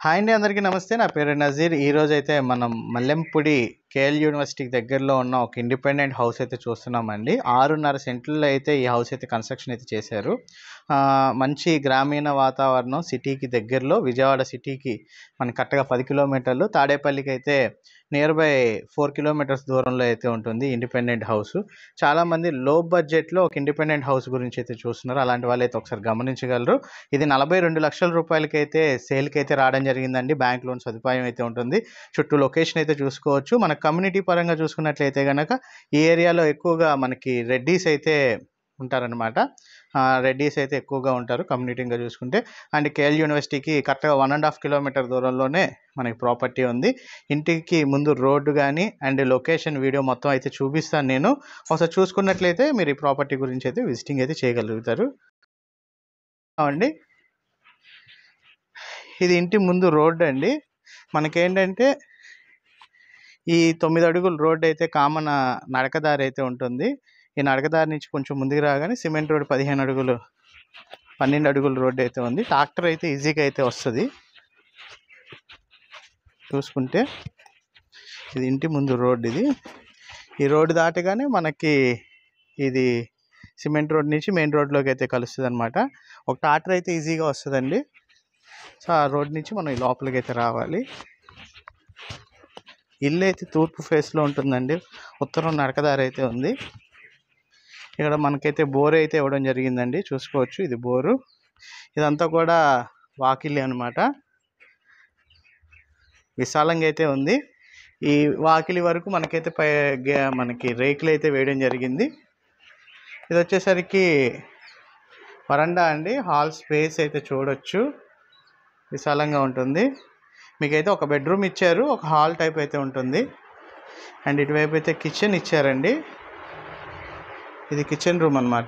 hi అండి అందరికీ నమస్తే నా పేరు నజీర్ ఈ రోజు అయితే మనం మల్లెంపుడి కేఎల్ యూనివర్సిటీకి దగ్గరలో ఉన్న ఒక ఇండిపెండెంట్ హౌస్ అయితే చూస్తున్నామండి ఆరున్నర సెంట్లలో అయితే ఈ హౌస్ అయితే కన్స్ట్రక్షన్ అయితే చేశారు ఆ, మంచి గ్రామీణ వాతావరణం సిటీకి దగ్గరలో విజయవాడ సిటీకి మనకి కరెక్ట్గా పది కిలోమీటర్లు తాడేపల్లికి అయితే నియర్ బై ఫోర్ కిలోమీటర్స్ దూరంలో అయితే ఉంటుంది ఇండిపెండెంట్ హౌస్ చాలామంది లో బడ్జెట్లో ఒక ఇండిపెండెంట్ హౌస్ గురించి అయితే చూస్తున్నారు అలాంటి వాళ్ళు అయితే ఒకసారి గమనించగలరు ఇది నలభై రెండు లక్షల రూపాయలకి అయితే సేల్కి అయితే రావడం జరిగిందండి బ్యాంక్ లోన్ సదుపాయం అయితే ఉంటుంది చుట్టూ లొకేషన్ అయితే చూసుకోవచ్చు మన కమ్యూనిటీ పరంగా చూసుకున్నట్లయితే కనుక ఈ ఏరియాలో ఎక్కువగా మనకి రెడ్డీస్ అయితే ఉంటారనమాట రెడ్డీస్ అయితే ఎక్కువగా ఉంటారు కమ్యూనిటీగా చూసుకుంటే అండ్ కేఎల్ యూనివర్సిటీకి కరెక్ట్గా వన్ అండ్ హాఫ్ కిలోమీటర్ దూరంలోనే మనకి ప్రాపర్టీ ఉంది ఇంటికి ముందు రోడ్డు కానీ అండ్ లొకేషన్ వీడియో మొత్తం అయితే చూపిస్తాను నేను ఒకసారి చూసుకున్నట్లయితే మీరు ఈ ప్రాపర్టీ గురించి అయితే విజిటింగ్ అయితే చేయగలుగుతారు అండి ఇది ఇంటి ముందు రోడ్డు అండి మనకేంటంటే ఈ తొమ్మిది అడుగుల రోడ్డు అయితే కామన్ నడకదారి అయితే ఉంటుంది ఈ నడకదారి నుంచి కొంచెం ముందుకు రాగానే సిమెంట్ రోడ్ పదిహేను అడుగులు పన్నెండు అడుగుల రోడ్డు అయితే ఉంది ట్రాక్టర్ అయితే ఈజీగా అయితే వస్తుంది చూసుకుంటే ఇది ఇంటి ముందు రోడ్డు ఇది ఈ రోడ్డు దాటగానే మనకి ఇది సిమెంట్ రోడ్ నుంచి మెయిన్ రోడ్లోకి అయితే కలుస్తుంది అనమాట ఒక ట్రాక్టర్ అయితే ఈజీగా వస్తుందండి సో ఆ రోడ్ నుంచి మనం ఈ లోపలికి అయితే రావాలి ఇల్లు అయితే తూర్పు ఫేస్లో ఉంటుందండి ఉత్తరం నడకదారి అయితే ఉంది ఇక్కడ మనకైతే బోర్ అయితే ఇవ్వడం జరిగిందండి చూసుకోవచ్చు ఇది బోరు ఇదంతా కూడా వాకిలి అనమాట విశాలంగా అయితే ఉంది ఈ వాకిలి వరకు మనకైతే పై గే- మనకి రేకులు అయితే వేయడం జరిగింది ఇది వచ్చేసరికి వరండా అండి హాల్ స్పేస్ అయితే చూడొచ్చు విశాలంగా ఉంటుంది మీకైతే ఒక బెడ్రూమ్ ఇచ్చారు ఒక హాల్ టైప్ అయితే ఉంటుంది అండ్ ఇటువైపు అయితే కిచెన్ ఇచ్చారండి ఇది కిచెన్ రూమ్ అన్నమాట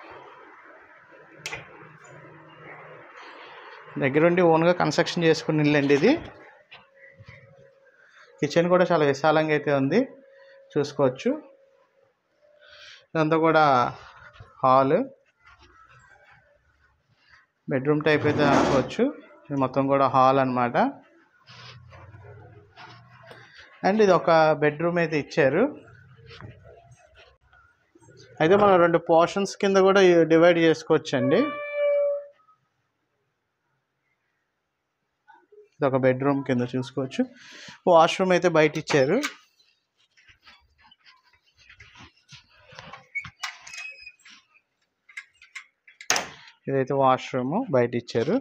దగ్గరుండి ఓన్గా కన్స్ట్రక్షన్ చేసుకుని ఇల్లండి ఇది కిచెన్ కూడా చాలా విశాలంగా అయితే ఉంది చూసుకోవచ్చు ఇదంతా కూడా హాల్ బెడ్రూమ్ టైప్ అయితే అనుకోవచ్చు ఇది మొత్తం కూడా హాల్ అన్నమాట అండ్ ఇది ఒక బెడ్రూమ్ అయితే ఇచ్చారు అయితే మనం రెండు పోర్షన్స్ కింద కూడా డివైడ్ చేసుకోవచ్చండి ఇది ఒక బెడ్రూమ్ కింద చూసుకోవచ్చు వాష్రూమ్ అయితే బయట ఇచ్చారు ఇదైతే వాష్రూమ్ బయట ఇచ్చారు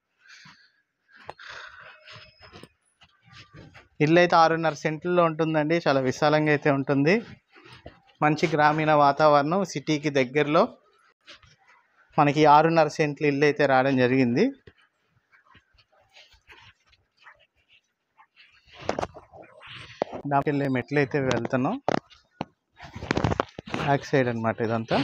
ఇల్లు అయితే ఆరున్నర సెంట్లలో ఉంటుందండి చాలా విశాలంగా అయితే ఉంటుంది మంచి గ్రామీణ వాతావరణం సిటీకి దగ్గరలో మనకి ఆరున్నర సెంట్లు ఇల్లు అయితే రావడం జరిగింది దానికి వెళ్ళే మెట్లు అయితే వెళ్తున్నాం బ్యాక్ సైడ్ అనమాట ఇదంతా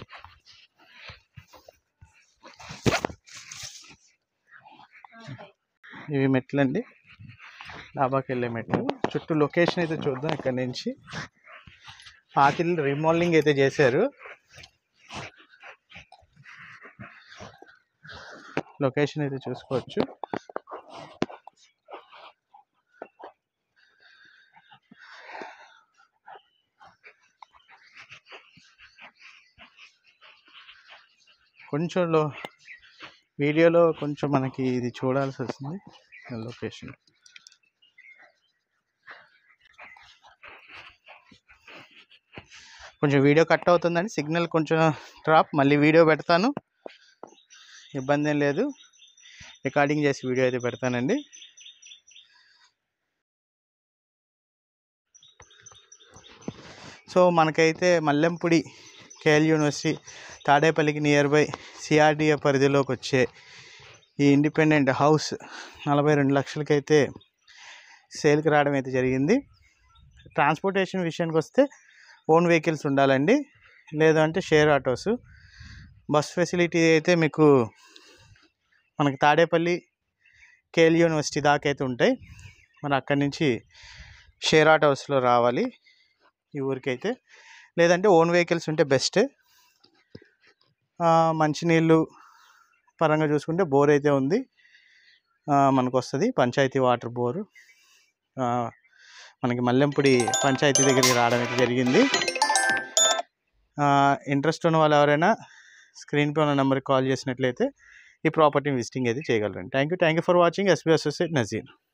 ఇవి మెట్లు అండి డాబాకి వెళ్ళే మెట్లు చుట్టూ లొకేషన్ అయితే చూద్దాం ఇక్కడ నుంచి పాతిల్ రీమోడలింగ్ అయితే చేశారు లొకేషన్ అయితే చూసుకోవచ్చు కొంచెం లో వీడియోలో కొంచెం మనకి ఇది చూడాల్సి వస్తుంది లొకేషన్ కొంచెం వీడియో కట్ అవుతుందండి సిగ్నల్ కొంచెం డ్రాప్ మళ్ళీ వీడియో పెడతాను ఇబ్బంది ఏం లేదు రికార్డింగ్ చేసి వీడియో అయితే పెడతానండి సో మనకైతే మల్లెంపుడి కేఎల్ యూనివర్సిటీ తాడేపల్లికి నియర్ బై సిఆర్డిఏ పరిధిలోకి వచ్చే ఈ ఇండిపెండెంట్ హౌస్ నలభై రెండు లక్షలకైతే సేల్కి రావడం అయితే జరిగింది ట్రాన్స్పోర్టేషన్ విషయానికి వస్తే ఓన్ వెహికల్స్ ఉండాలండి లేదంటే షేర్ ఆటోస్ బస్ ఫెసిలిటీ అయితే మీకు మనకి తాడేపల్లి కేఎల్ యూనివర్సిటీ దాకా అయితే ఉంటాయి మరి అక్కడి నుంచి షేర్ ఆటోస్లో రావాలి ఈ ఊరికైతే లేదంటే ఓన్ వెహికల్స్ ఉంటే బెస్ట్ మంచినీళ్ళు పరంగా చూసుకుంటే బోర్ అయితే ఉంది ఆ, మనకు వస్తుంది పంచాయతీ వాటర్ బోరు ఆ, మనకి మల్లెంపుడి పంచాయతీ దగ్గరికి రావడం అయితే జరిగింది ఇంట్రెస్ట్ ఉన్న వాళ్ళు ఎవరైనా స్క్రీన్ పై ఉన్న నెంబర్కి కాల్ చేసినట్లయితే ఈ ప్రాపర్టీని విజిటింగ్ అయితే చేయగలరండి thank you thank you for watching SB associate Nazir